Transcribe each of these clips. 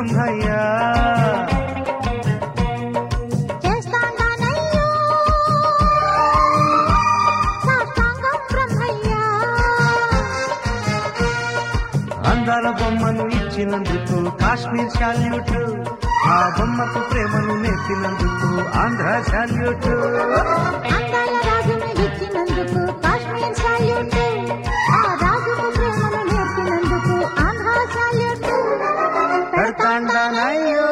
బ్రహ్మయ్యా చేస్తానయ్యో సాష్టాంగం బ్రహ్మయ్యా అందాల బొమ్మను ఇచ్చినందుకు కాశ్మీర్ శాల్యూట్ ఆ బొమ్మకు ప్రేమను నేర్పినందుకు ఆంధ్ర శాల్యూట్ అందాల రాజును ఇచ్చినందుకు కాశ్మీర్ సాల్యూట్ ఆ రాజుకు ప్రేమను నేర్పినందుకు ఆంధ్ర సాల్యూట్ పెడతాండానయ్యో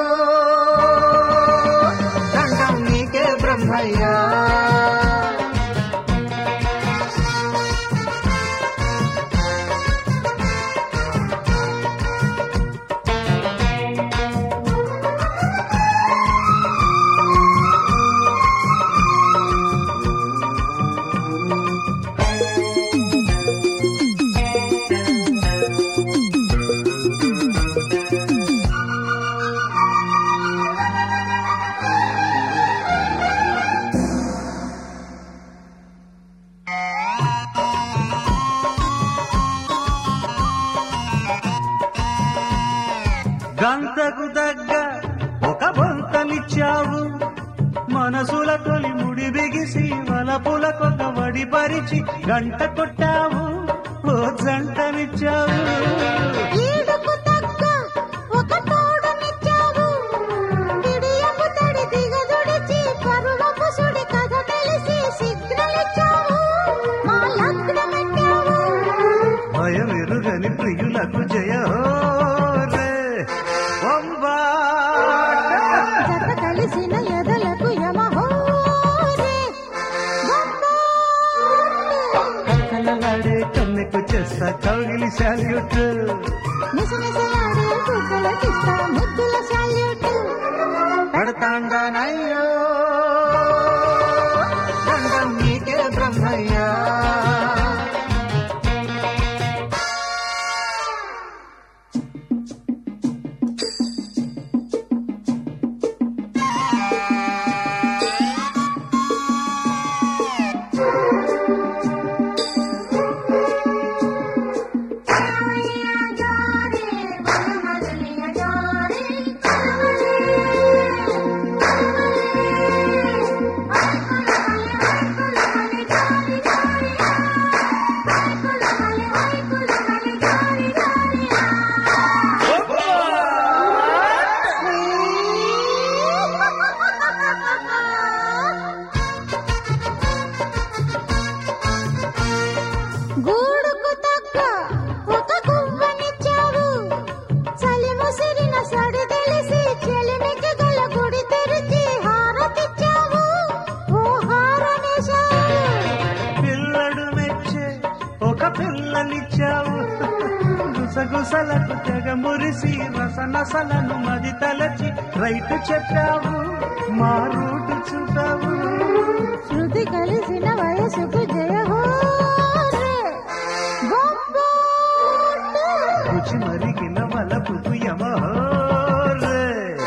దండం నీకే బ్రహ్మయ్యా గంతకు దగ్గ ఒక బొంతనిచ్చావు మనసుల తొలి ముడి బిగిసి వలపులకొక వడి పరిచి గంట కొట్టావు ఓ జంటనిచ్చావు ఈడుకు తగ్గ ఒక తోడునిచ్చావు పిడియపు తడి దిగదుడిచి పరువపు సుడి కథ తెలిసి సిగ్నల్ ఇచ్చావు మా లగ్నమెట్టావు భయం ఎరుగని ప్రియులకు జయ హోరే బొంబాట. జత కలిసిన ఎదలకు యమహోరే కలలాడే కన్నెకు చేస్తా కౌగిలి శాల్యూట్ నిసనిసలాడే బుగ్గలకిస్తా ముద్దుల సాల్యూట్ పడతాండానయ్యో దండం నీకే బ్రహ్మయ్యా గూడుకు తగ్గ ఒక గువ్వనిచ్చావు చలి ముసిరిన సడి తెలిసి చెలిమికి గల గుడి తెరిచి హారతిచ్చావు ఓ హారనేశావు పిల్లడు మెచ్చే ఒక పిల్లనిచ్చావు గుసగుసలకు తెగ మురిసి రసనసలను మది తలచి రైట్ చెప్పావు మా రూటు చూపావు శృతి కలిసిన వయసుకు జయ హోరే బొంబాటు రుచి మరిగిన వలపుకు యమహోరే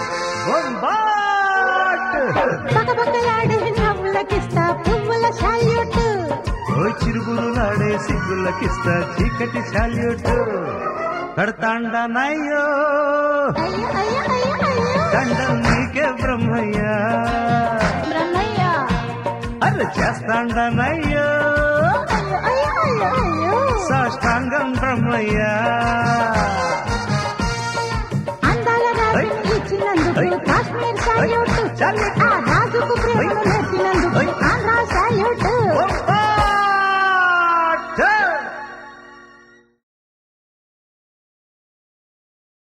బొంబాట్ పకపకలాడే నవ్వులకిస్తా పువ్వుల సాల్యూట్ ఓ చిరుగురులాడే సిగ్గులకిస్తా చీకటి శాల్యూట్ కడతాండనయ్యో అయ్యో అయ్యో అయ్యో అయ్యో దండం నీకే బ్రహ్మయ్యా బ్రహ్మయ్య అరే చేస్తాండనయ్యో అయ్యో అయ్యో అయ్యో అయ్యో సాష్టాంగం బ్రహ్మయ్యా అందాల రాజు ఐ. ఇచ్చినందుకు ఐ. Kashmir salute salute. ఆ రాజుకు ప్రేమను ఐ. నేర్పినందుకు ఐ. ఆంధ్ర సాల్యూట్ ఓ, ఓ.